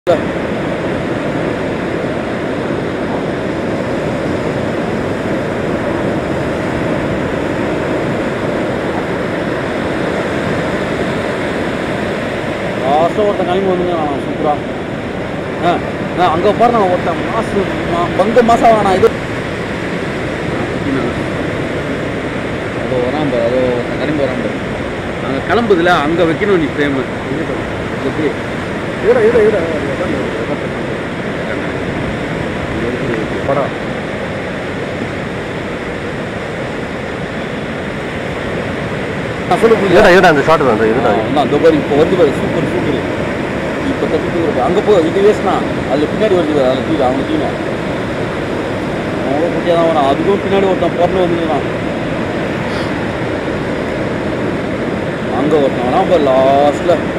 லாஸ்ட்டாக ஒருத்தன் கிளம்பி வந்துங்க சூப்பரா ஆ நான் அங்கே பாரு நான் ஒருத்தன் மாசு மா- பங்க மாசம் வாங்கினா இது அதோ வரான் பாரு அதோ ஒருத்தன் கிளம்பி வரான் பாரு அங்கே கிளம்புதுல அங்கே வைக்கணும் நீ ஃப்ரேமு எப்படி இட இட இட படம் நான் சொல்ல புரியல இதுடா இதுடா அந்த ஷாட் தான் இதுடா நான் அந்த பாரு இப்போ வருது பாரு சூப்பர் சூப்பர் இப்போ தப்பிட்டு இருக்கு அங்கே போ இது வேஸ்ட்னா அதில் பின்னாடி வருது பாரு அதில் கீழே அவங்க கீழே அவங்க குட்டியாக தான் வரான் அதுக்கும் பின்னாடி ஒருத்தன் பிறந்து வந்துருக்கான் அங்கே ஒருத்தன் வரான் பாரு லாஸ்ட்டில்